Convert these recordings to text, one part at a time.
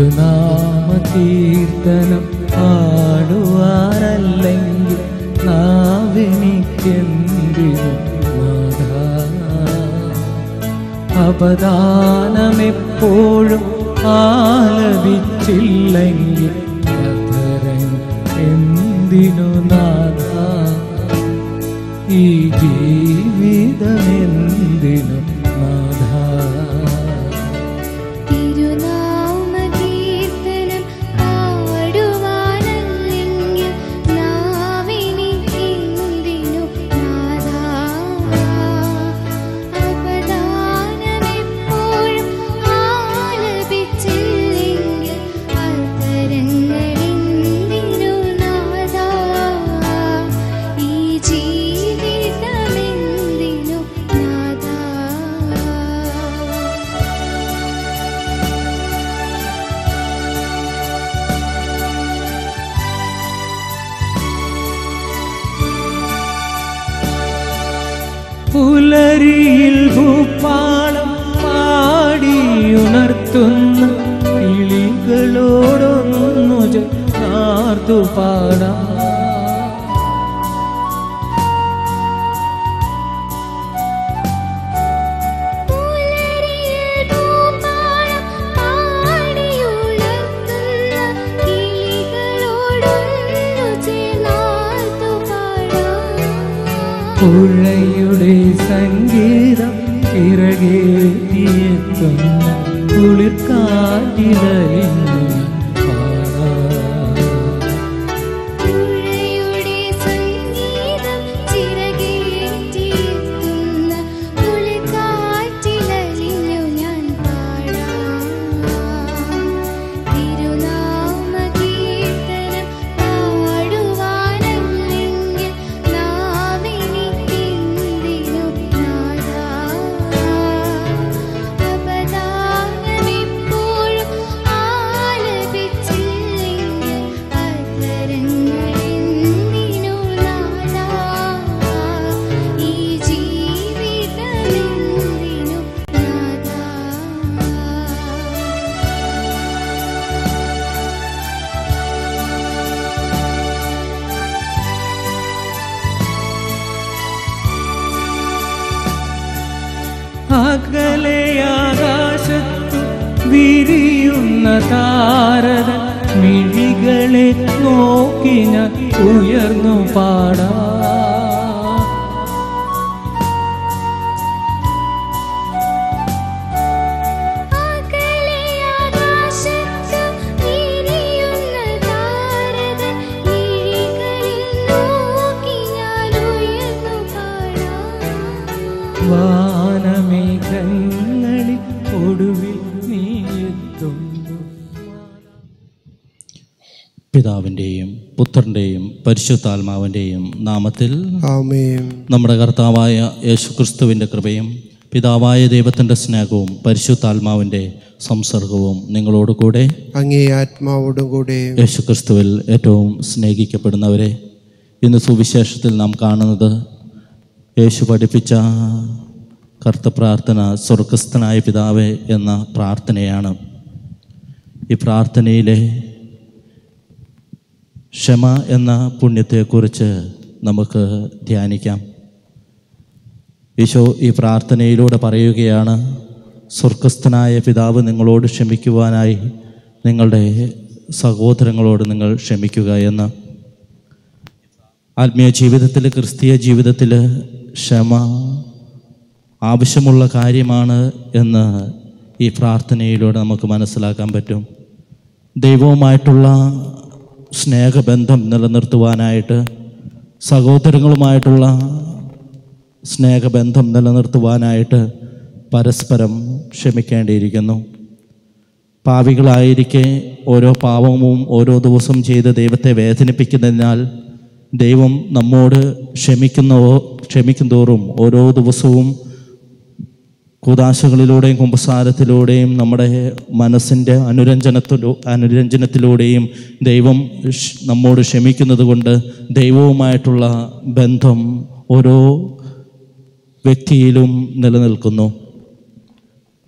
തിരുനാമ കീർത്തനം പാടുവാനല്ലെങ്കിൽ നാവെനിക്കെന്തിനു നാഥാ അപദാനമെപ്പോഴും ആലപിച്ചില്ലെങ്കിൽ അധരൻ എന്തിനു നാഥ ഈ ജീവിതമെന്തിനു നാഥ തിരുനാമകീർത്തനം പാടുവാനല്ലെങ്കിൽ നാവിനിക്കെന്തിനു നാഥാ അപദാനമെപ്പോഴും ആലപിച്ചില്ലെങ്കിൽ അത്തരങ്ങളെന്തിനു നാഥാ ഈ ജീവിതമെന്തിനു നാഥാ പുലരിയിൽ ഭൂപ്പാളം പാടിയുണർത്തുന്ന കിളികളോടൊന്നു ചേർത്തു പാടാം പുലരിയിൽ ഭൂപാളം പാടിയുണർത്തുന്ന കിളികളോടൊന്നു ചേർന്നാർത്തു പാടാം. പുഴയുടെ സംഗീതം ചിറകേറ്റിയെത്തുന്ന കുളിർക്കാറ്റിലലിഞ്ഞു പാടാം പുഴയുടെ സംഗീതം ചിറകേറ്റിയെത്തുന്ന കുളിർക്കാറ്റിലലിഞ്ഞു ഞാൻ പാടാം. തിരുനാമകീർത്തനം പാടുവാനല്ലെങ്കിൽ നാവിനിക്കെന്തിനു നാഥാ. അപദാനമെപ്പോഴും ആലപിച്ചില്ലെങ്കിൽ അധരങ്ങളെന്തിനു നാഥാ. ഈ ജീവിതമെന്തിനു നാഥാ. അകലെയാകാശത്തു വിരിയുന്ന താരത മിഴികളെ നോക്കി ഞാൻ ഉയർന്നു പാടാ അകലെയാകാശത്തു വിരിയുന്ന താരതൻ മിഴികളിൽ നോക്കി ഞാൻ ഉയർന്നു പാടാം. വാനമേഘങ്ങളിൽ ഒടുവിൽ നീ എത്തുന്നു പിതാവിൻ്റെയും പുത്രൻ്റെയും പരിശുദ്ധാത്മാവിൻ്റെയും നാമത്തിൽ ആമേൻ നമ്മുടെ കർത്താവായ യേശുക്രിസ്തുവിൻ്റെ കൃപയും പിതാവായ ദൈവത്തിൻ്റെ സ്നേഹവും പരിശുദ്ധാത്മാവിൻ്റെ സംസർഗവും നിങ്ങളോട് കൂടെ അങ്ങേ ആത്മാവോടും കൂടെ യേശുക്രിസ്തുവിൽ ഏറ്റവും സ്നേഹിക്കപ്പെടുന്നവരെ ഇന്ന് സുവിശേഷത്തിൽ നാം കാണുന്നത് യേശു പഠിപ്പിച്ച കർത്തപ്രാർത്ഥന സ്വർഗസ്ഥനായ പിതാവേ എന്ന പ്രാർത്ഥനയാണ് ഈ പ്രാർത്ഥനയിലെ ക്ഷമ എന്ന പുണ്യത്തെക്കുറിച്ച് നമുക്ക് ധ്യാനിക്കാം ഈശോ ഈ പ്രാർത്ഥനയിലൂടെ പറയുകയാണ് സ്വർഗസ്ഥനായ പിതാവ് നിങ്ങളോട് ക്ഷമിക്കുവാനായി നിങ്ങളുടെ സഹോദരങ്ങളോട് നിങ്ങൾ ക്ഷമിക്കുക എന്ന് ആത്മീയ ജീവിതത്തിൽ ക്രിസ്തീയ ജീവിതത്തിൽ ക്ഷമ ആവശ്യമുള്ള കാര്യമാണ് എന്ന് ഈ പ്രാർത്ഥനയിലൂടെ നമുക്ക് മനസ്സിലാക്കാൻ പറ്റും ദൈവവുമായിട്ടുള്ള സ്നേഹബന്ധം നിലനിർത്തുവാനായിട്ട് സഹോദരങ്ങളുമായിട്ടുള്ള സ്നേഹബന്ധം നിലനിർത്തുവാനായിട്ട് പരസ്പരം ക്ഷമിക്കേണ്ടിയിരിക്കുന്നു പാവികളായിരിക്കെ ഓരോ പാവവും ഓരോ ദിവസം ചെയ്ത് ദൈവത്തെ വേദനിപ്പിക്കുന്നതിനാൽ ദൈവം നമ്മോട് ക്ഷമിക്കുന്നവോ ക്ഷമിക്കുന്തോറും ഓരോ ദിവസവും കൂതാശകളിലൂടെയും കുമ്പസാരത്തിലൂടെയും നമ്മുടെ മനസ്സിൻ്റെ അനുരഞ്ജനത്തിലൂ അനുരഞ്ജനത്തിലൂടെയും ദൈവം ഷ്- നമ്മോട് ക്ഷമിക്കുന്നത് കൊണ്ട് ദൈവവുമായിട്ടുള്ള ബന്ധം ഓരോ വ്യക്തിയിലും നിലനിൽക്കുന്നു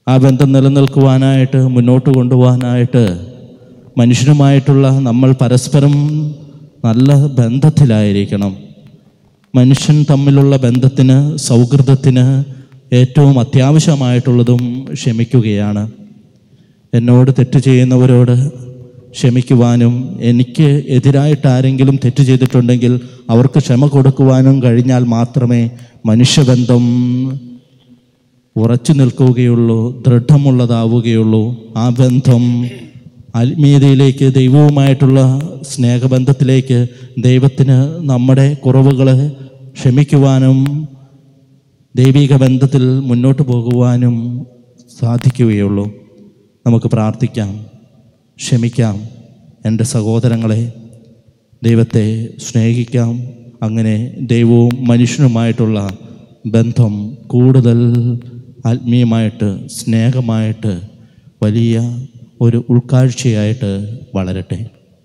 ആ ബന്ധം നിലനിൽക്കുവാനായിട്ട് മുന്നോട്ട് കൊണ്ടുപോകാനായിട്ട് മനുഷ്യനുമായിട്ടുള്ള നമ്മൾ പരസ്പരം നല്ല ബന്ധത്തിലായിരിക്കണം മനുഷ്യൻ തമ്മിലുള്ള ബന്ധത്തിന് സൗഹൃദത്തിന് ഏറ്റവും അത്യാവശ്യമായിട്ടുള്ളതും ക്ഷമിക്കുകയാണ് എന്നോട് തെറ്റ് ചെയ്യുന്നവരോട് ക്ഷമിക്കുവാനും എനിക്ക് എതിരായിട്ട് ആരെങ്കിലും തെറ്റ് ചെയ്തിട്ടുണ്ടെങ്കിൽ അവർക്ക് ക്ഷമ കൊടുക്കുവാനും കഴിഞ്ഞാൽ മാത്രമേ മനുഷ്യബന്ധം ഉറച്ചു നിൽക്കുകയുള്ളൂ ദൃഢമുള്ളതാവുകയുള്ളൂ ആ ബന്ധം ആത്മീയതയിലേക്ക് ദൈവവുമായിട്ടുള്ള സ്നേഹബന്ധത്തിലേക്ക് ദൈവത്തിന് നമ്മുടെ കുറവുകളെ ക്ഷമിക്കുവാനും ദൈവിക ബന്ധത്തിൽ മുന്നോട്ട് പോകുവാനും സാധിക്കുകയുള്ളൂ നമുക്ക് പ്രാർത്ഥിക്കാം ക്ഷമിക്കാം എൻ്റെ സഹോദരങ്ങളെ ദൈവത്തെ സ്നേഹിക്കാം അങ്ങനെ ദൈവവും മനുഷ്യനുമായിട്ടുള്ള ബന്ധം കൂടുതൽ ആത്മീയമായിട്ട് സ്നേഹമായിട്ട് വലിയ ഒരു ഉൾക്കാഴ്ചയായിട്ട് വളരട്ടെ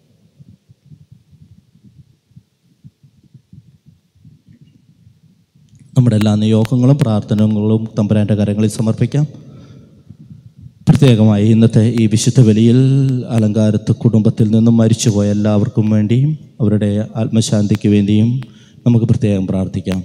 നമ്മുടെ എല്ലാ നിയോഗങ്ങളും പ്രാർത്ഥനകളും തമ്പുരാൻ്റെ കരങ്ങളിൽ സമർപ്പിക്കാം പ്രത്യേകമായി ഇന്നത്തെ ഈ വിശുദ്ധ ബലിയിൽ അലങ്കാരത്ത് കുടുംബത്തിൽ നിന്നും മരിച്ചുപോയ എല്ലാവർക്കും വേണ്ടിയും അവരുടെ ആത്മശാന്തിക്ക് വേണ്ടിയും നമുക്ക് പ്രത്യേകം പ്രാർത്ഥിക്കാം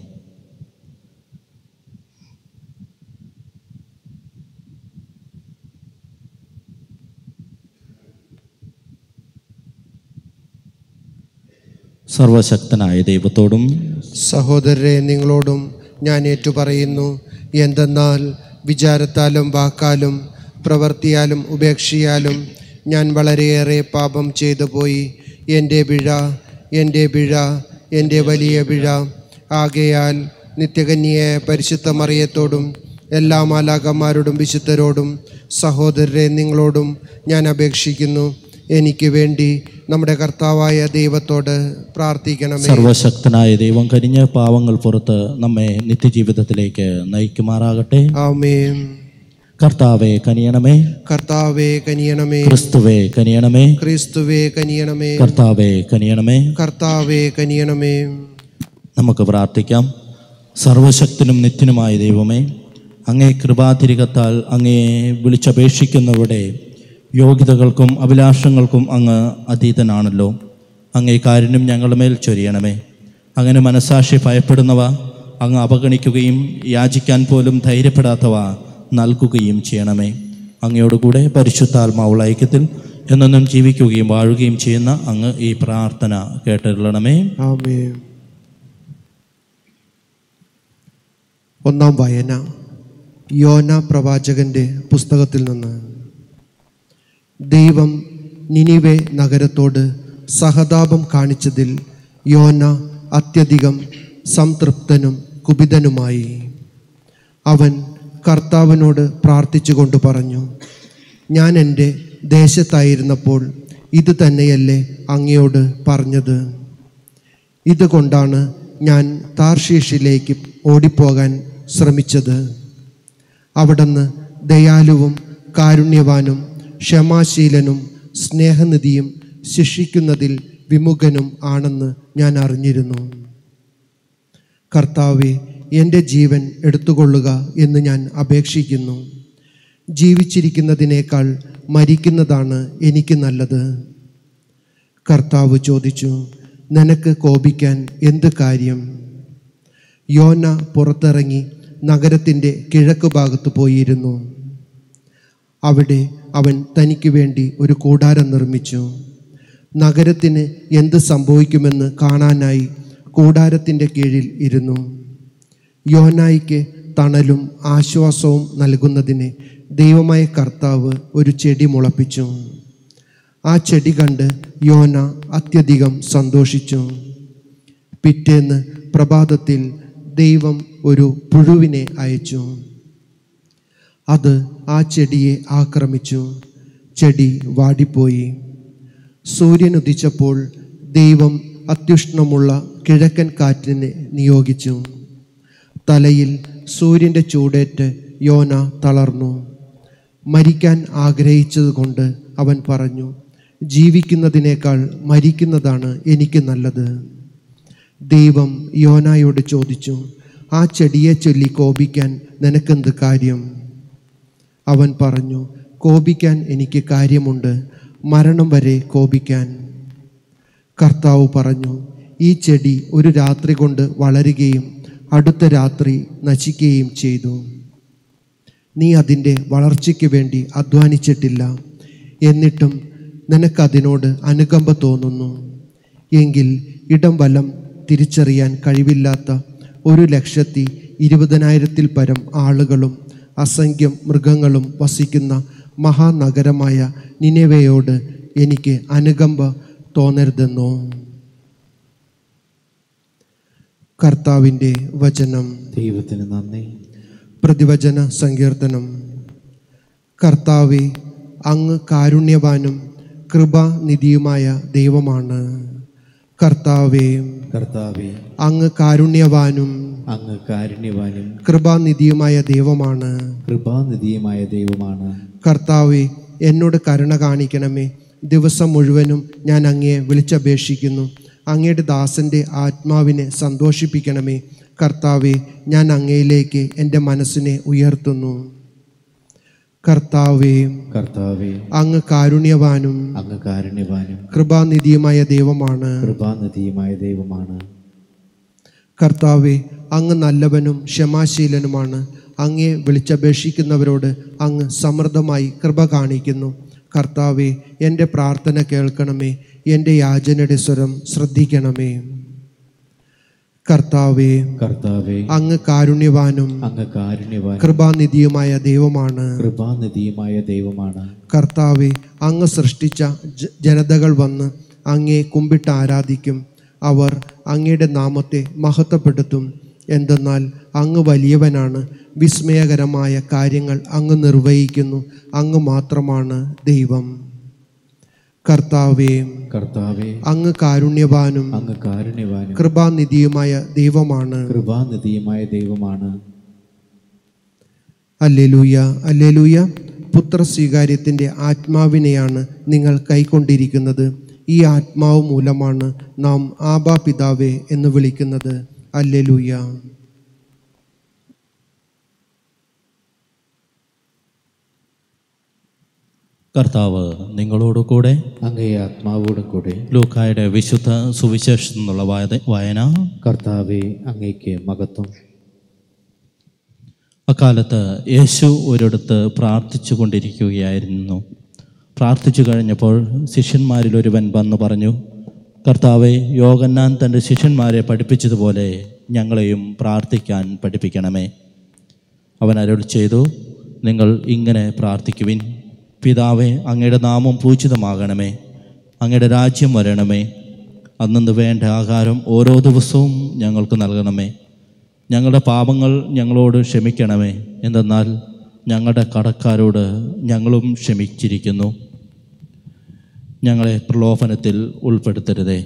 സർവശക്തനായ ദൈവത്തോടും സഹോദരരെ നിങ്ങളോടും ഞാൻ ഏറ്റുപറയുന്നു എന്തെന്നാൽ വിചാരത്താലും വാക്കാലും പ്രവൃത്തിയാലും ഉപേക്ഷയാലും ഞാൻ വളരെയേറെ പാപം ചെയ്തു പോയി എൻ്റെ പിഴ എൻ്റെ പിഴ എൻ്റെ വലിയ പിഴ ആകയാൽ നിത്യകന്യയെ പരിശുദ്ധ മറിയത്തോടും എല്ലാ മാലാകന്മാരോടും വിശുദ്ധരോടും സഹോദരരെ നിങ്ങളോടും ഞാൻ അപേക്ഷിക്കുന്നു എനിക്ക് വേണ്ടി നമ്മുടെ കർത്താവായ ദൈവത്തോട് പ്രാർത്ഥിക്കണമേ സർവശക്തനായ ദൈവം കരിഞ്ഞ പാവങ്ങൾ പുറത്ത് നമ്മെ നിത്യജീവിതത്തിലേക്ക് നയിക്കുമാറാകട്ടെ ആമേൻ കർത്താവെ കനിയണമേ കർത്താവേ കനിയണമേ ക്രിസ്തുവേ കനിയണമേ ക്രിസ്തുവേ കനിയണമേ കർത്താവെ കനിയണമേ കർത്താവേ കനിയണമേ നമുക്ക് പ്രാർത്ഥിക്കാം സർവശക്തനും നിത്യനുമായ ദൈവമേ അങ്ങേ കൃപാതിരികത്താൽ അങ്ങയെ വിളിച്ചപേക്ഷിക്കുന്നവരുടെ യോഗ്യതകൾക്കും അഭിലാഷങ്ങൾക്കും അങ്ങ് അതീതനാണല്ലോ അങ്ങേ കാരുണ്യം ഞങ്ങളുടെ മേൽ ചൊരിയണമേ അങ്ങനെ മനസാക്ഷി ഭയപ്പെടുന്നവ അങ്ങ് അവഗണിക്കുകയും യാചിക്കാൻ പോലും ധൈര്യപ്പെടാത്തവ നൽകുകയും ചെയ്യണമേ അങ്ങയോടുകൂടെ പരിശുദ്ധാത്മാവുള്ള ഐക്യത്തിൽ എന്നെന്നും ജീവിക്കുകയും വാഴുകയും ചെയ്യുന്ന അങ്ങ് ഈ പ്രാർത്ഥന കേട്ടിരുളണമേ ആമേൻ ഒന്നാം വായന യോന പ്രവാചകന്റെ പുസ്തകത്തിൽ നിന്ന് ദൈവം നിനിവെ നഗരത്തോട് സഹതാപം കാണിച്ചതിൽ യോന അത്യധികം സംതൃപ്തനും കുപിതനുമായി അവൻ കർത്താവിനോട് പ്രാർത്ഥിച്ചുകൊണ്ട് പറഞ്ഞു ഞാൻ എൻ്റെ ദേശത്തായിരുന്നപ്പോൾ ഇത് തന്നെയല്ലേ അങ്ങയോട് പറഞ്ഞത് ഇതുകൊണ്ടാണ് ഞാൻ താർഷീഷിലേക്ക് ഓടിപ്പോകാൻ ശ്രമിച്ചത് അവിടുന്ന് ദയാലുവും കാരുണ്യവാനും ക്ഷമാശീലനും സ്നേഹനിധിയും ശിക്ഷിക്കുന്നതിൽ വിമുഖനും ആണെന്ന് ഞാൻ അറിഞ്ഞിരുന്നു കർത്താവെ എൻ്റെ ജീവൻ എടുത്തുകൊള്ളുക എന്ന് ഞാൻ അപേക്ഷിക്കുന്നു ജീവിച്ചിരിക്കുന്നതിനേക്കാൾ മരിക്കുന്നതാണ് എനിക്ക് നല്ലത് കർത്താവ് ചോദിച്ചു നിനക്ക് കോപിക്കാൻ എന്ത് കാര്യം യോന പുറത്തിറങ്ങി നഗരത്തിൻ്റെ കിഴക്ക് ഭാഗത്ത് പോയിരുന്നു അവിടെ അവൻ തനിക്ക് വേണ്ടി ഒരു കൂടാരം നിർമ്മിച്ചു നഗരത്തിന് എന്ത് സംഭവിക്കുമെന്ന് കാണാനായി കൂടാരത്തിൻ്റെ കീഴിൽ ഇരുന്നു യോനായിക്ക് തണലും ആശ്വാസവും നൽകുന്നതിന് ദൈവമായ കർത്താവ് ഒരു ചെടി മുളപ്പിച്ചു ആ ചെടി കണ്ട് യോന അത്യധികം സന്തോഷിച്ചു പിറ്റേന്ന് പ്രഭാതത്തിൽ ദൈവം ഒരു പുഴുവിനെ അയച്ചു അത് ആ ചെടിയെ ആക്രമിച്ചു ചെടി വാടിപ്പോയി സൂര്യൻ ഉദിച്ചപ്പോൾ ദൈവം അത്യുഷ്ണമുള്ള കിഴക്കൻ കാറ്റിനെ നിയോഗിച്ചു തലയിൽ സൂര്യൻ്റെ ചൂടേറ്റ് യോന തളർന്നു മരിക്കാൻ ആഗ്രഹിച്ചതുകൊണ്ട് അവൻ പറഞ്ഞു ജീവിക്കുന്നതിനേക്കാൾ മരിക്കുന്നതാണ് എനിക്ക് നല്ലത് ദൈവം യോനായോട് ചോദിച്ചു ആ ചെടിയെ ചൊല്ലി കോപിക്കാൻ നിനക്കെന്ത് കാര്യം അവൻ പറഞ്ഞു കോപിക്കാൻ എനിക്ക് കാര്യമുണ്ട് മരണം വരെ കോപിക്കാൻ കർത്താവ് പറഞ്ഞു ഈ ചെടി ഒരു രാത്രി കൊണ്ട് വളരുകയും അടുത്ത രാത്രി നശിക്കുകയും ചെയ്തു നീ അതിൻ്റെ വളർച്ചയ്ക്ക് വേണ്ടി അധ്വാനിച്ചിട്ടില്ല എന്നിട്ടും നിനക്കതിനോട് അനുകമ്പ തോന്നുന്നു എങ്കിൽ ഇടം വലം തിരിച്ചറിയാൻ കഴിവില്ലാത്ത ഒരു ലക്ഷത്തി ഇരുപതിനായിരത്തിൽ പരം ആളുകളും അസംഖ്യം മൃഗങ്ങളും വസിക്കുന്ന മഹാനഗരമായ നിനെവയോട് എനിക്ക് അനുകമ്പ തോന്നരുതെന്നോ കർത്താവിൻ്റെ വചനം ദൈവത്തിന് നന്ദി പ്രതിവചന സങ്കീർത്തനം കർത്താവെ അങ്ങ് കാരുണ്യവാനും കൃപാനിധിയുമായ ദൈവമാണ് കർത്താവെ കർത്താവെ അങ്ങ് കാരുണ്യവാനും അങ്ങ് കാരുണ്യവാനും കൃപാനിധിയുമായ ദൈവമാണ് കൃപാനിധിയുമായ ദൈവമാണ് കർത്താവെ എന്നോട് കരുണ കാണിക്കണമേ ദിവസം മുഴുവനും ഞാൻ അങ്ങയെ വിളിച്ചപേക്ഷിക്കുന്നു അങ്ങയുടെ ദാസൻ്റെ ആത്മാവിനെ സന്തോഷിപ്പിക്കണമേ കർത്താവെ ഞാൻ അങ്ങയിലേക്ക് എൻ്റെ മനസ്സിനെ ഉയർത്തുന്നു കർത്താവെ കർത്താവെ അങ്ങ് കാരുണ്യവാനും അങ്ങ് കാരുണ്യവാനും കൃപാനിധിയുമായ ദൈവമാണ് കൃപാനിധിയുമായ ദൈവമാണ് കർത്താവെ അങ്ങ് നല്ലവനും ക്ഷമാശീലനുമാണ് അങ്ങയെ വിളിച്ചപേക്ഷിക്കുന്നവരോട് അങ്ങ് സമൃദ്ധമായി കൃപ കാണിക്കുന്നു കർത്താവെ എൻ്റെ പ്രാർത്ഥന കേൾക്കണമേ എൻ്റെ യാചനയുടെ സ്വരം ശ്രദ്ധിക്കണമേ കർത്താവെ കർത്താവെ അങ്ങ് കാരുണ്യവാനും അങ്ങ് കാരുണ്യവാനും കൃപാനിധിയുമായ ദൈവമാണ് കൃപാനിധിയുമായ ദൈവമാണ് കർത്താവെ അങ്ങ് സൃഷ്ടിച്ച ജ- ജനതകൾ വന്ന് അങ്ങയെ കുമ്പിട്ട് ആരാധിക്കും അവർ അങ്ങയുടെ നാമത്തെ മഹത്വപ്പെടുത്തും എന്തെന്നാൽ അങ്ങ് വലിയവനാണ് വിസ്മയകരമായ കാര്യങ്ങൾ അങ്ങ് നിർവഹിക്കുന്നു അങ്ങ് മാത്രമാണ് ദൈവം കർത്താവെ കർത്താവെ അങ്ങ് കാരുണ്യവാനും അങ്ങ് കാരുണ്യവാനും കൃപാനിധിയുമായ ദൈവമാണ് കൃപാനിധിയുമായ ദൈവമാണ് അല്ലെലൂയ അല്ലെലൂയ പുത്ര സ്വീകാര്യത്തിൻ്റെ ആത്മാവിനെയാണ് നിങ്ങൾ കൈക്കൊണ്ടിരിക്കുന്നത് ഈ ആത്മാവ് മൂലമാണ് നാം ആബാ പിതാവേ എന്ന് വിളിക്കുന്നത് അല്ലെലൂയ കർത്താവ് നിങ്ങളോട് കൂടെ അങ്ങേ ആത്മാവോടും കൂടെ ലൂക്കായുടെ വിശുദ്ധ സുവിശേഷത്തിൽ നിന്നുള്ള വായന വായന കർത്താവെ അങ്ങേക്ക് മഹത്വം അക്കാലത്ത് യേശു ഒരിടത്ത് പ്രാർത്ഥിച്ചു കൊണ്ടിരിക്കുകയായിരുന്നു പ്രാർത്ഥിച്ചു കഴിഞ്ഞപ്പോൾ ശിഷ്യന്മാരിൽ ഒരുവൻ വന്നു പറഞ്ഞു കർത്താവെ യോഗന്നാൻ തൻ്റെ ശിഷ്യന്മാരെ പഠിപ്പിച്ചതുപോലെ ഞങ്ങളെയും പ്രാർത്ഥിക്കാൻ പഠിപ്പിക്കണമേ അവൻ അരുൾ ചെയ്തു നിങ്ങൾ ഇങ്ങനെ പ്രാർത്ഥിക്കുവിൻ പിതാവേ അങ്ങയുടെ നാമം പൂജിതമാകണമേ അങ്ങയുടെ രാജ്യം വരണമേ അന്നു വേണ്ട ആഹാരം ഓരോ ദിവസവും ഞങ്ങൾക്ക് നൽകണമേ ഞങ്ങളുടെ പാപങ്ങൾ ഞങ്ങളോട് ക്ഷമിക്കണമേ എന്തെന്നാൽ ഞങ്ങളുടെ കടക്കാരോട് ഞങ്ങളും ക്ഷമിച്ചിരിക്കുന്നു ഞങ്ങളെ പ്രലോഭനത്തിൽ ഉൾപ്പെടുത്തരുതേ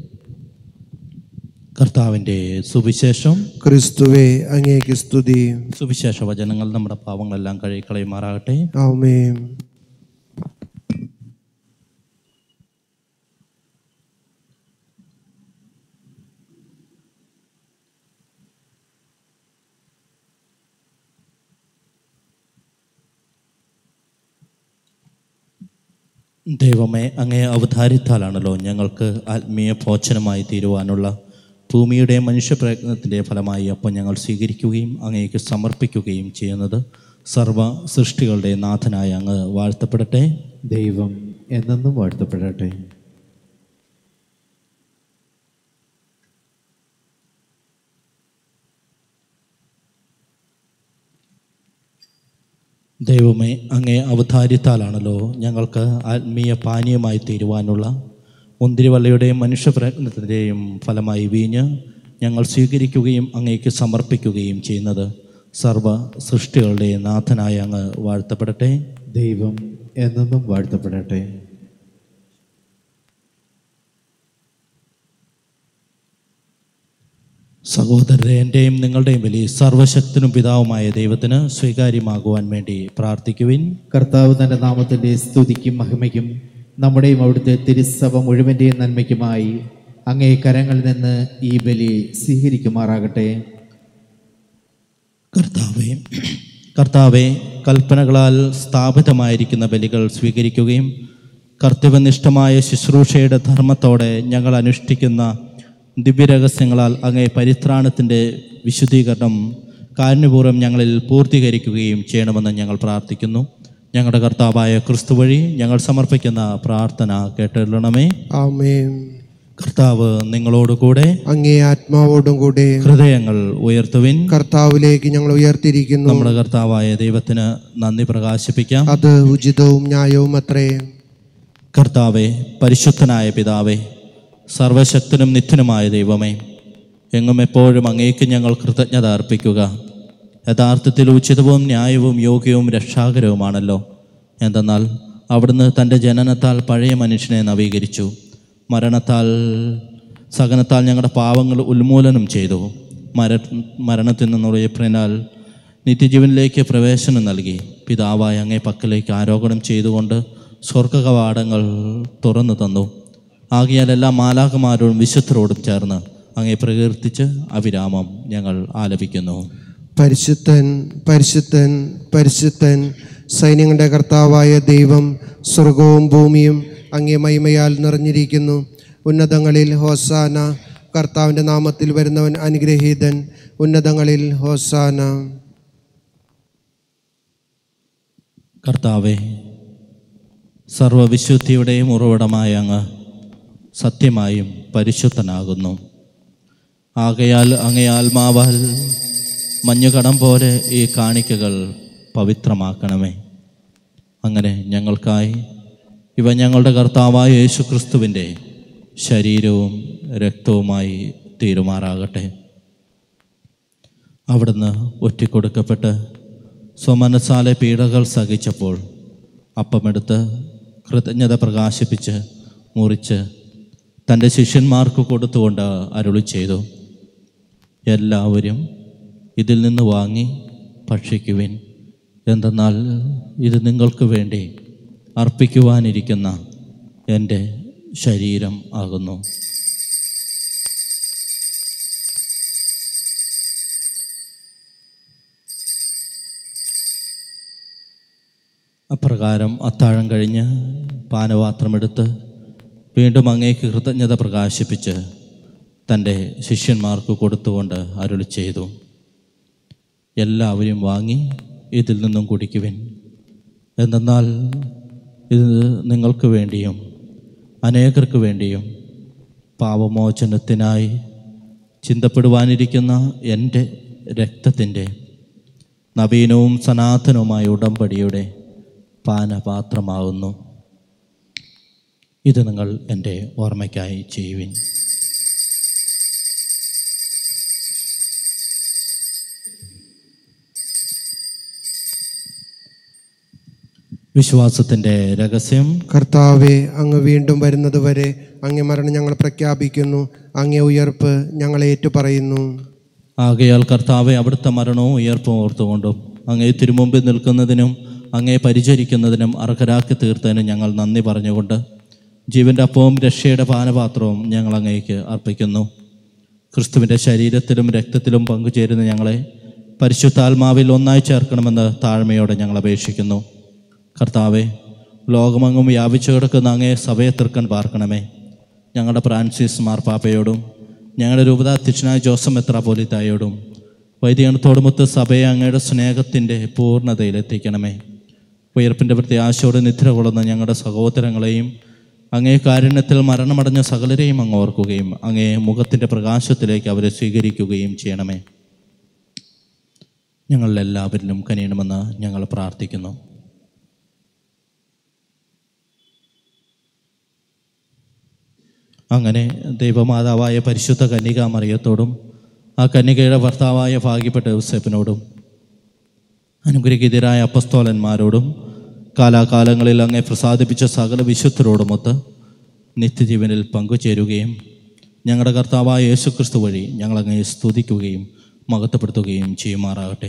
കർത്താവിൻ്റെ സുവിശേഷം ക്രിസ്തുവേ അങ്ങേക്ക് സ്തുതി സുവിശേഷ വചനങ്ങൾ നമ്മുടെ പാവങ്ങളെല്ലാം കഴുകിക്കളയുമാറാകട്ടെ ആമേ ദൈവമേ അങ്ങേ അവതാരിത്താലാണല്ലോ ഞങ്ങൾക്ക് ആത്മീയ ഭോജനമായി തീരുവാനുള്ള ഭൂമിയുടെ മനുഷ്യപ്രയത്നത്തിൻ്റെ ഫലമായി അപ്പം ഞങ്ങൾ സ്വീകരിക്കുകയും അങ്ങേക്ക് സമർപ്പിക്കുകയും ചെയ്യുന്നത് സർവ സൃഷ്ടികളുടെ നാഥനായ അങ്ങ് വാഴ്ത്തപ്പെടട്ടെ ദൈവം എന്നെന്നും വാഴ്ത്തപ്പെടട്ടെ ദൈവമേ അങ്ങേ അവതാരിത്താലാണല്ലോ ഞങ്ങൾക്ക് ആത്മീയ പാനീയമായി തീരുവാനുള്ള മുന്തിരിവള്ളയുടെയും മനുഷ്യപ്രയത്നത്തിൻ്റെയും ഫലമായി വീഞ്ഞ് ഞങ്ങൾ സ്വീകരിക്കുകയും അങ്ങേക്ക് സമർപ്പിക്കുകയും ചെയ്യുന്നത് സർവ സൃഷ്ടികളുടെ നാഥനായ അങ്ങ് വാഴ്ത്തപ്പെടട്ടെ ദൈവം എന്നെന്നും വാഴ്ത്തപ്പെടട്ടെ സഹോദരരെ എൻ്റെയും നിങ്ങളുടെയും ബലി സർവശക്തനും പിതാവുമായ ദൈവത്തിന് സ്വീകാര്യമാകുവാൻ വേണ്ടി പ്രാർത്ഥിക്കുവിൻ കർത്താവ് തന്റെ നാമത്തിന്റെ സ്തുതിക്കും മഹിമയ്ക്കും നമ്മുടെയും അവിടുത്തെ തിരുസഭ മുഴുവൻ്റെയും നന്മയ്ക്കുമായി അങ്ങേ കരങ്ങളിൽ നിന്ന് ഈ ബലി സ്വീകരിക്കുമാറാകട്ടെ കർത്താവെ കർത്താവെ കൽപ്പനകളാൽ സ്ഥാപിതമായിരിക്കുന്ന ബലികൾ സ്വീകരിക്കുകയും കർത്തവ്യനിഷ്ഠമായ ശുശ്രൂഷയുടെ ധർമ്മത്തോടെ ഞങ്ങൾ അനുഷ്ഠിക്കുന്ന ദിവ്യരഹസ്യങ്ങളാൽ അങ്ങേ പരിത്രാണത്തിൻ്റെ വിശുദ്ധീകരണം കാരുണ്യപൂർവ്വം ഞങ്ങളിൽ പൂർത്തീകരിക്കുകയും ചെയ്യണമെന്ന് ഞങ്ങൾ പ്രാർത്ഥിക്കുന്നു ഞങ്ങളുടെ കർത്താവായ ക്രിസ്തു വഴി ഞങ്ങൾ സമർപ്പിക്കുന്ന പ്രാർത്ഥന കേട്ടിരണമേ ആമേൻ കർത്താവ് നിങ്ങളോടുകൂടെ അങ്ങേ ആത്മാവോടും കൂടെ ഹൃദയങ്ങൾ ഉയർത്തുവിൻ കർത്താവിലേക്ക് ഞങ്ങൾ ഉയർത്തിയിരിക്കുന്നു നമ്മുടെ കർത്താവായ ദൈവത്തിന് നന്ദി പ്രകാശിപ്പിക്കാം അത് ഉചിതവും ന്യായവും അത്രേ കർത്താവെ പരിശുദ്ധനായ പിതാവേ സർവശക്തനും നിത്യനുമായ ദൈവമേ എങ്ങും എപ്പോഴും അങ്ങേക്ക് ഞങ്ങൾ കൃതജ്ഞത അർപ്പിക്കുക യഥാർത്ഥത്തിൽ ഉചിതവും ന്യായവും യോഗ്യവും രക്ഷാകരവുമാണല്ലോ എന്തെന്നാൽ അവിടുന്ന് തൻ്റെ ജനനത്താൽ പഴയ മനുഷ്യനെ നവീകരിച്ചു മരണത്താൽ സഹനത്താൽ ഞങ്ങളുടെ പാവങ്ങൾ ഉന്മൂലനം ചെയ്തു മര മരണത്തിൽ നിന്നുള്ള ഏപ്രിനാൽ നിത്യജീവനിലേക്ക് പ്രവേശനം നൽകി പിതാവായ അങ്ങേ പക്കലേക്ക് ആരോപണം ചെയ്തുകൊണ്ട് സ്വർഗകവാടങ്ങൾ തുറന്നു തന്നു ആകിയാൽ എല്ലാ മാലാകമാരോടും വിശുദ്ധരോടും ചേർന്ന് അങ്ങേ പ്രകീർത്തിച്ച് അവിരാമം ഞങ്ങൾ ആലപിക്കുന്നു പരിശുദ്ധൻ പരിശുദ്ധൻ പരിശുദ്ധൻ സൈന്യങ്ങളുടെ കർത്താവായ ദൈവം സ്വർഗവും ഭൂമിയും അങ്ങേ മഹിമയാൽ നിറഞ്ഞിരിക്കുന്നു ഉന്നതങ്ങളിൽ ഹോസാന കർത്താവിൻ്റെ നാമത്തിൽ വരുന്നവൻ അനുഗ്രഹീതൻ ഉന്നതങ്ങളിൽ ഹോസാന കർത്താവെ സർവവിശുദ്ധിയുടെയും ഉറവിടമായ അങ്ങ് സത്യമായും പരിശുദ്ധനാകുന്നു ആകയാൽ അങ്ങേ ആത്മാവാൽ മഞ്ഞുകടം പോലെ ഈ കാണിക്കകൾ പവിത്രമാക്കണമേ അങ്ങനെ ഞങ്ങൾക്കായി ഇവ ഞങ്ങളുടെ കർത്താവായ യേശു ക്രിസ്തുവിൻ്റെ ശരീരവും രക്തവുമായി തീരുമാറാകട്ടെ അവിടുന്ന് ഒറ്റിക്കൊടുക്കപ്പെട്ട് സ്വമനസാലെ പീഡകൾ സഹിച്ചപ്പോൾ അപ്പമെടുത്ത് കൃതജ്ഞത പ്രകാശിപ്പിച്ച് മുറിച്ച് തൻ്റെ ശിഷ്യന്മാർക്ക് കൊടുത്തുകൊണ്ട് അരുളി ചെയ്തു എല്ലാവരും ഇതിൽ നിന്ന് വാങ്ങി ഭക്ഷിക്കുവിൻ എന്തെന്നാൽ ഇത് നിങ്ങൾക്ക് വേണ്ടി അർപ്പിക്കുവാനിരിക്കുന്ന എൻ്റെ ശരീരം ആകുന്നു അപ്രകാരം അത്താഴം കഴിഞ്ഞ് പാനപാത്രമെടുത്ത് വീണ്ടും അങ്ങേക്ക് കൃതജ്ഞത പ്രകാശിപ്പിച്ച് തൻ്റെ ശിഷ്യന്മാർക്ക് കൊടുത്തുകൊണ്ട് അരുളി ചെയ്തു എല്ലാവരും വാങ്ങി ഇതിൽ നിന്നും കുടിക്കുവിൻ എന്തെന്നാൽ ഇത് നിങ്ങൾക്ക് വേണ്ടിയും അനേകർക്ക് വേണ്ടിയും പാപമോചനത്തിനായി ചിന്തപ്പെടുവാനിരിക്കുന്ന എൻ്റെ രക്തത്തിൻ്റെ നവീനവും സനാതനവുമായ ഉടമ്പടിയുടെ പാനപാത്രമാകുന്നു ഇത് നിങ്ങൾ എൻ്റെ ഓർമ്മയ്ക്കായി ചെയ്യുവിൻ വിശ്വാസത്തിൻ്റെ രഹസ്യം കർത്താവെ അങ്ങ് വീണ്ടും വരുന്നത് വരെ അങ്ങേ മരണം ഞങ്ങൾ പ്രഖ്യാപിക്കുന്നു അങ്ങേ ഉയർപ്പ് ഞങ്ങൾ ഏറ്റുപറയുന്നു ആകയാൽ കർത്താവെ അവിടുത്തെ മരണവും ഉയർപ്പും ഓർത്തുകൊണ്ടും അങ്ങേ തിരുമുമ്പിൽ നിൽക്കുന്നതിനും അങ്ങേ പരിചരിക്കുന്നതിനും അർഹരാക്കി തീർത്തതിനും ഞങ്ങൾ നന്ദി പറഞ്ഞുകൊണ്ട് ജീവൻ്റെ അപ്പവും രക്ഷയുടെ പാനപാത്രവും ഞങ്ങൾ അങ്ങേക്ക് അർപ്പിക്കുന്നു ക്രിസ്തുവിൻ്റെ ശരീരത്തിലും രക്തത്തിലും പങ്കുചേരുന്ന ഞങ്ങളെ പരിശുദ്ധാത്മാവിൽ ഒന്നായി ചേർക്കണമെന്ന് താഴ്മയോടെ ഞങ്ങൾ അപേക്ഷിക്കുന്നു കർത്താവെ ലോകമെങ്ങും വ്യാപിച്ചു കിടക്കുന്ന അങ്ങേ സഭയെ തീർക്കാൻ പാർക്കണമേ ഞങ്ങളുടെ ഫ്രാൻസിസ് മാർപ്പാപ്പയോടും ഞങ്ങളുടെ രൂപതാധ്യക്ഷനായ ജോസഫ് മെത്രാപോലിത്തായോടും വൈദികണത്തോടുമൊത്ത് സഭയെ അങ്ങയുടെ സ്നേഹത്തിൻ്റെ പൂർണ്ണതയിലെത്തിക്കണമേ ഉയർപ്പിൻ്റെ പ്രത്യാശയോട് നിദ്ര കൊള്ളുന്ന ഞങ്ങളുടെ സഹോദരങ്ങളെയും അങ്ങേ കാരുണ്യത്തിൽ മരണമടഞ്ഞ സകലരെയും അങ്ങ് ഓർക്കുകയും അങ്ങേ മുഖത്തിൻ്റെ പ്രകാശത്തിലേക്ക് അവരെ സ്വീകരിക്കുകയും ചെയ്യണമേ ഞങ്ങളിലെല്ലാവരിലും കനിയണമെന്ന് ഞങ്ങൾ പ്രാർത്ഥിക്കുന്നു അങ്ങനെ ദൈവമാതാവായ പരിശുദ്ധ കന്യക മറിയത്തോടും ആ കന്യകയുടെ ഭർത്താവായ ഭാഗ്യപ്പെട്ട യൂസഫിനോടും അനുഗ്രഹീതരായ അപ്പസ്തോലന്മാരോടും കാലാകാലങ്ങളിൽ അങ്ങെ പ്രസാദിപ്പിച്ച സകല വിശുദ്ധരോടുമൊത്ത് നിത്യജീവനിൽ പങ്കുചേരുകയും ഞങ്ങളുടെ കർത്താവായ യേശുക്രിസ്തു വഴി ഞങ്ങളങ്ങയെ സ്തുതിക്കുകയും മഹത്വപ്പെടുത്തുകയും ചെയ്യുമാറാകട്ടെ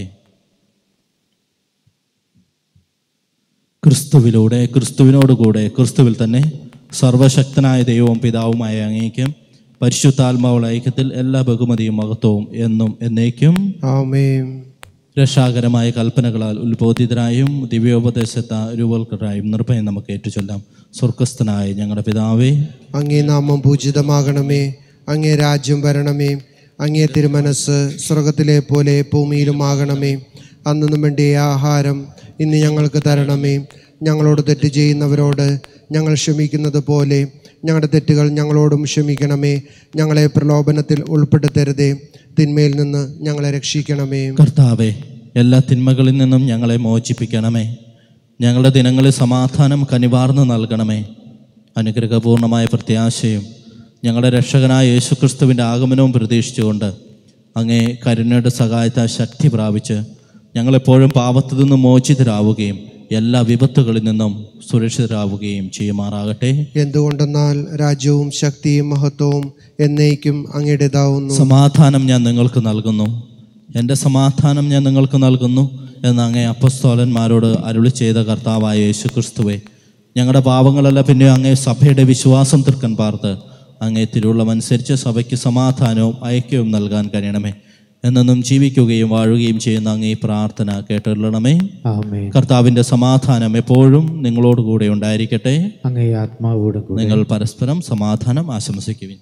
ക്രിസ്തുവിലൂടെ ക്രിസ്തുവിനോടുകൂടെ ക്രിസ്തുവിൽ തന്നെ സർവശക്തനായ ദൈവവും പിതാവുമായ അങ്ങേക്കും പരിശുദ്ധാത്മാവുള്ള ഐക്യത്തിൽ എല്ലാ ബഹുമതിയും മഹത്വവും എന്നും എന്നേക്കും ആമേൻ രക്ഷാകരമായ കൽപ്പനകളാൽ ഉത്ബോധിതരായും ദിവ്യോപദേശത്ത രൂപവൽക്കരായും നിർഭയം നമുക്ക് ഏറ്റുചൊല്ലാം സ്വർഗസ്ഥനായ ഞങ്ങളുടെ പിതാവേ അങ്ങേ നാമം പൂജിതമാകണമേ അങ്ങേ രാജ്യം വരണമേ അങ്ങേ തിരുമനസ് സ്വർഗത്തിലെ പോലെ ഭൂമിയിലുമാകണമേ അന്നു വേണ്ടിയ ആഹാരം ഇന്ന് ഞങ്ങൾക്ക് തരണമേ ഞങ്ങളോട് തെറ്റ് ചെയ്യുന്നവരോട് ഞങ്ങൾ ക്ഷമിക്കുന്നത് പോലെ ഞങ്ങളുടെ തെറ്റുകൾ ഞങ്ങളോടും ക്ഷമിക്കണമേ ഞങ്ങളെ പ്രലോഭനത്തിൽ ഉൾപ്പെടുത്തരുതേ തിന്മയിൽ നിന്ന് ഞങ്ങളെ രക്ഷിക്കണമേ കർത്താവെ എല്ലാ തിന്മകളിൽ നിന്നും ഞങ്ങളെ മോചിപ്പിക്കണമേ ഞങ്ങളുടെ ദിനങ്ങളിൽ സമാധാനം കനിവാർന്ന് നൽകണമേ അനുഗ്രഹപൂർണമായ പ്രത്യാശയും ഞങ്ങളുടെ രക്ഷകനായ യേശുക്രിസ്തുവിൻ്റെ ആഗമനവും പ്രതീക്ഷിച്ചുകൊണ്ട് അങ്ങേ കരുണയുടെ സഹായത്താൽ ശക്തി പ്രാപിച്ച് ഞങ്ങളെപ്പോഴും പാപത്തിൽ നിന്ന് മോചിതരാവുകയും എല്ലാ വിപത്തുകളിൽ നിന്നും സുരക്ഷിതരാവുകയും ചെയ്യുമാറാകട്ടെ എന്തുകൊണ്ടെന്നാൽ രാജ്യവും ശക്തിയും മഹത്വവും എന്നേക്കും അങ്ങയുടേതാവുന്നു സമാധാനം ഞാൻ നിങ്ങൾക്ക് നൽകുന്നു എൻ്റെ സമാധാനം ഞാൻ നിങ്ങൾക്ക് നൽകുന്നു എന്ന് അങ്ങേ അപ്പസ്തോലന്മാരോട് അരുളി ചെയ്ത കർത്താവായ യേശു ക്രിസ്തുവെ ഞങ്ങളുടെ പാവങ്ങളല്ല പിന്നെ അങ്ങേ സഭയുടെ വിശ്വാസം തീർക്കാൻ പാർത്ത് അങ്ങേ തിരുവുള്ളമനുസരിച്ച് സഭയ്ക്ക് സമാധാനവും ഐക്യവും നൽകാൻ കഴിയണമേ എന്നെന്നും ജീവിക്കുകയും വാഴുകയും ചെയ്യുന്ന അങ്ങേ പ്രാർത്ഥന കേട്ടുകൊള്ളണമേ ആമേ കർത്താവിൻ്റെ സമാധാനം എപ്പോഴും നിങ്ങളോടുകൂടെ ഉണ്ടായിരിക്കട്ടെ അങ്ങേ ആത്മാവോടും കൂടെ നിങ്ങൾ പരസ്പരം സമാധാനം ആശംസിക്കുവിൻ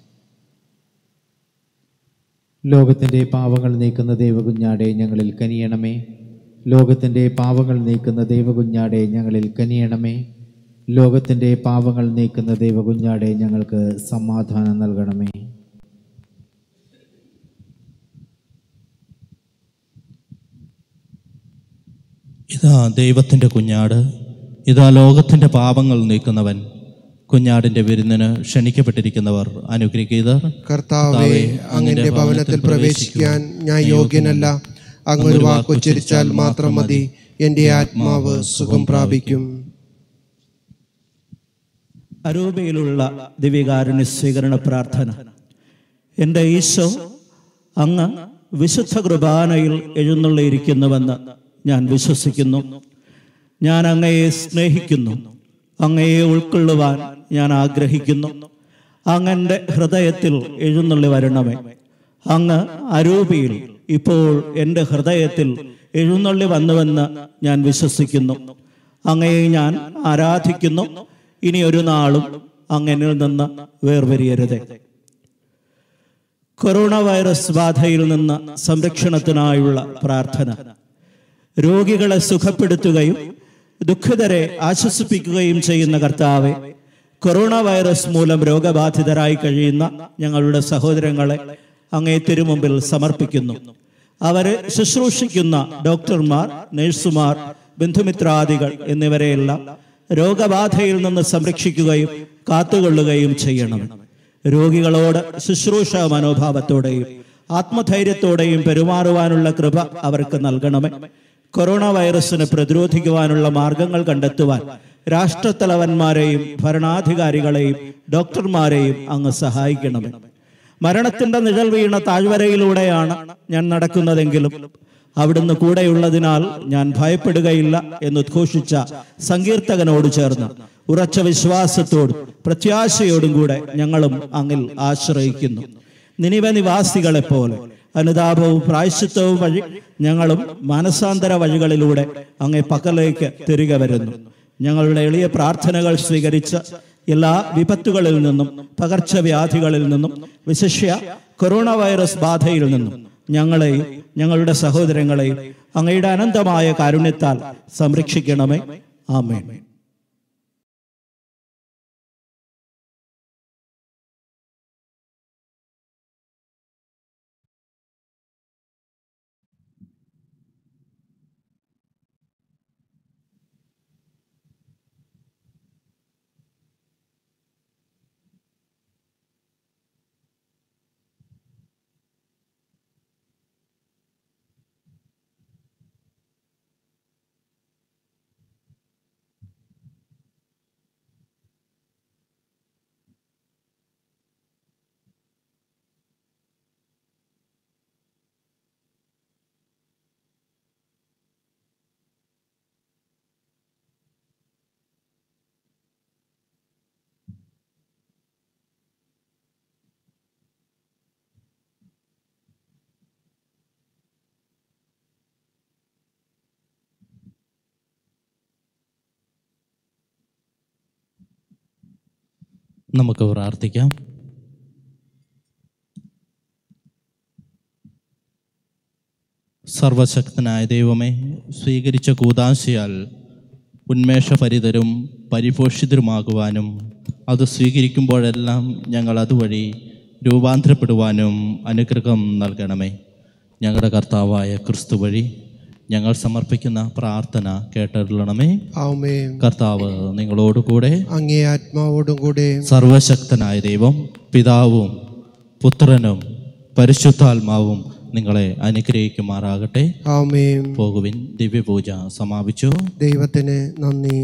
ലോകത്തിൻ്റെ പാവങ്ങൾ നീക്കുന്ന ദൈവകുഞ്ഞാടെ ഞങ്ങളിൽ കനിയണമേ ലോകത്തിൻ്റെ പാവങ്ങൾ നീക്കുന്ന ദൈവകുഞ്ഞാടെ ഞങ്ങളിൽ കനിയണമേ ലോകത്തിൻ്റെ പാവങ്ങൾ നീക്കുന്ന ദൈവകുഞ്ഞാടെ ഞങ്ങൾക്ക് സമാധാനം നൽകണമേ ഇതാ ദൈവത്തിൻ്റെ കുഞ്ഞാട് ഇതാ ലോകത്തിൻ്റെ പാപങ്ങൾ നീക്കുന്നവൻ കുഞ്ഞാടിൻ്റെ വിരുന്നിന് ക്ഷണിക്കപ്പെട്ടിരിക്കുന്നവർ അനുഗ്രഹീതർ കർത്താവെ അങ്ങന്റെ ഭവനത്തിൽ പ്രവേശിക്കാൻ ഞാൻ യോഗ്യനല്ല അങ്ങ് ഒരു വാക്കുച്ചരിച്ചാൽ മാത്രം മതി എൻ്റെ ആത്മാവ് സുഖം പ്രാപിക്കും അരൂപയിലുള്ള ദിവ്യകാരുണ്യ സ്വീകരണ പ്രാർത്ഥന എൻ്റെ ഈശോ അങ്ങ് വിശുദ്ധ കുർബാനയിൽ എഴുന്നള്ളിയിരിക്കുന്നുവെന്ന് ഞാൻ വിശ്വസിക്കുന്നു ഞാൻ അങ്ങയെ സ്നേഹിക്കുന്നു അങ്ങയെ ഉൾക്കൊള്ളുവാൻ ഞാൻ ആഗ്രഹിക്കുന്നു അങ്ങൻ്റെ ഹൃദയത്തിൽ എഴുന്നള്ളി വരണമേ അങ്ങ് അരൂപിയിൽ ഇപ്പോൾ എൻ്റെ ഹൃദയത്തിൽ എഴുന്നള്ളി വന്നുവെന്ന് ഞാൻ വിശ്വസിക്കുന്നു അങ്ങയെ ഞാൻ ആരാധിക്കുന്നു ഇനി ഒരു നാളും അങ്ങനിൽ നിന്ന് വേർപിരിയരുതേ കൊറോണ വൈറസ് ബാധയിൽ നിന്ന് സംരക്ഷണത്തിനായുള്ള പ്രാർത്ഥന രോഗികളെ സുഖപ്പെടുത്തുകയും ദുഃഖിതരെ ആശ്വസിപ്പിക്കുകയും ചെയ്യുന്ന കർത്താവെ കൊറോണ വൈറസ് മൂലം രോഗബാധിതരായി കഴിയുന്ന ഞങ്ങളുടെ സഹോദരങ്ങളെ അങ്ങേ തിരുമുമ്പിൽ സമർപ്പിക്കുന്നു അവരെ ശുശ്രൂഷിക്കുന്ന ഡോക്ടർമാർ നഴ്സുമാർ ബന്ധുമിത്രാദികൾ എന്നിവരെയെല്ലാം രോഗബാധയിൽ നിന്ന് സംരക്ഷിക്കുകയും കാത്തുകൊള്ളുകയും ചെയ്യണം രോഗികളോട് ശുശ്രൂഷ മനോഭാവത്തോടെയും ആത്മധൈര്യത്തോടെയും പെരുമാറുവാനുള്ള കൃപ അവർക്ക് നൽകണമേ കൊറോണ വൈറസിനെ പ്രതിരോധിക്കുവാനുള്ള മാർഗങ്ങൾ കണ്ടെത്തുവാൻ രാഷ്ട്രത്തലവന്മാരെയും ഭരണാധികാരികളെയും ഡോക്ടർമാരെയും അങ്ങ് സഹായിക്കണമേ മരണത്തിന്റെ നിഴൽ വീണ താഴ്വരയിലൂടെയാണ് ഞാൻ നടക്കുന്നതെങ്കിലും അവിടുന്ന് കൂടെയുള്ളതിനാൽ ഞാൻ ഭയപ്പെടുകയില്ല എന്ന് ഉദ്ഘോഷിച്ച സങ്കീർത്തകനോട് ചേർന്ന് ഉറച്ച വിശ്വാസത്തോടും പ്രത്യാശയോടും കൂടെ ഞങ്ങളും അങ്ങിൽ ആശ്രയിക്കുന്നു നിനിവ നിവാസികളെ പോലെ അനുതാപവും പ്രായശ്ചിത്വവും വഴി ഞങ്ങളും മാനസാന്തര വഴികളിലൂടെ അങ്ങേ പക്കലേക്ക് തിരികെ വരുന്നു ഞങ്ങളുടെ എളിയ പ്രാർത്ഥനകൾ സ്വീകരിച്ച് എല്ലാ വിപത്തുകളിൽ നിന്നും പകർച്ചവ്യാധികളിൽ നിന്നും വിശിഷ്യ കൊറോണ വൈറസ് ബാധയിൽ നിന്നും ഞങ്ങളെയും ഞങ്ങളുടെ സഹോദരങ്ങളെയും അങ്ങയുടെ അനന്തമായ കാരുണ്യത്താൽ സംരക്ഷിക്കണമേ ആമേൻ നമുക്ക് പ്രാർത്ഥിക്കാം സർവശക്തനായ ദൈവമേ സ്വീകരിച്ച കൂതാശയാൽ ഉന്മേഷഭരിതരും പരിപോഷിതരുമാകുവാനും അത് സ്വീകരിക്കുമ്പോഴെല്ലാം ഞങ്ങൾ അതുവഴി രൂപാന്തരപ്പെടുവാനും അനുഗ്രഹം നൽകണമേ ഞങ്ങളുടെ കർത്താവായ ക്രിസ്തു വഴി ഞങ്ങൾ സമർപ്പിക്കുന്ന പ്രാർത്ഥന കേട്ടരുളണമേ ആമേ കർത്താവ് നിങ്ങളോടുകൂടെ അങ്ങേ ആത്മാവോടും കൂടെ സർവശക്തനായ ദൈവം പിതാവും പുത്രനും പരിശുദ്ധാത്മാവും നിങ്ങളെ അനുഗ്രഹിക്കുമാറാകട്ടെ ആമേ പോകുവിൻ ദിവ്യപൂജ സമാപിച്ചു ദൈവത്തിന് നന്ദി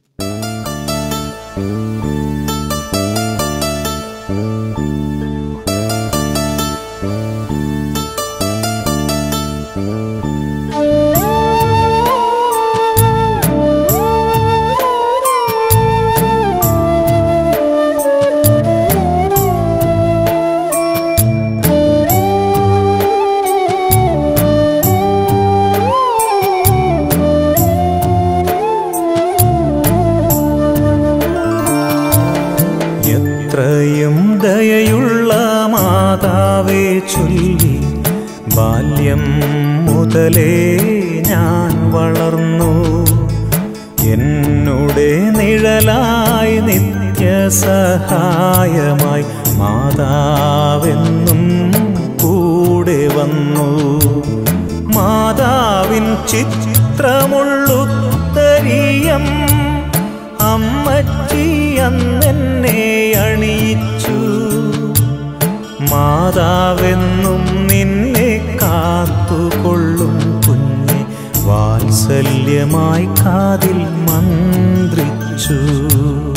എത്രയും ദയയുള്ള മാതാവേ ചൊല്ലി ബാല്യം മുതലേ ഞാൻ വളർന്നു എന്നുടെ നിഴലായി നിത്യസഹായമായി മാതാവെന്നും കൂടെ വന്നു മാതാവിൻ ചിത്രമുള്ളുത്തരിയം അമ്മച്ചി അന്നെന്നെ അണിയിച്ചു മാതാവെന്നും നിന്നെ കാത്തുകൊള്ളും കുഞ്ഞെ വാത്സല്യമായി കാതിൽ മന്ത്രിച്ചു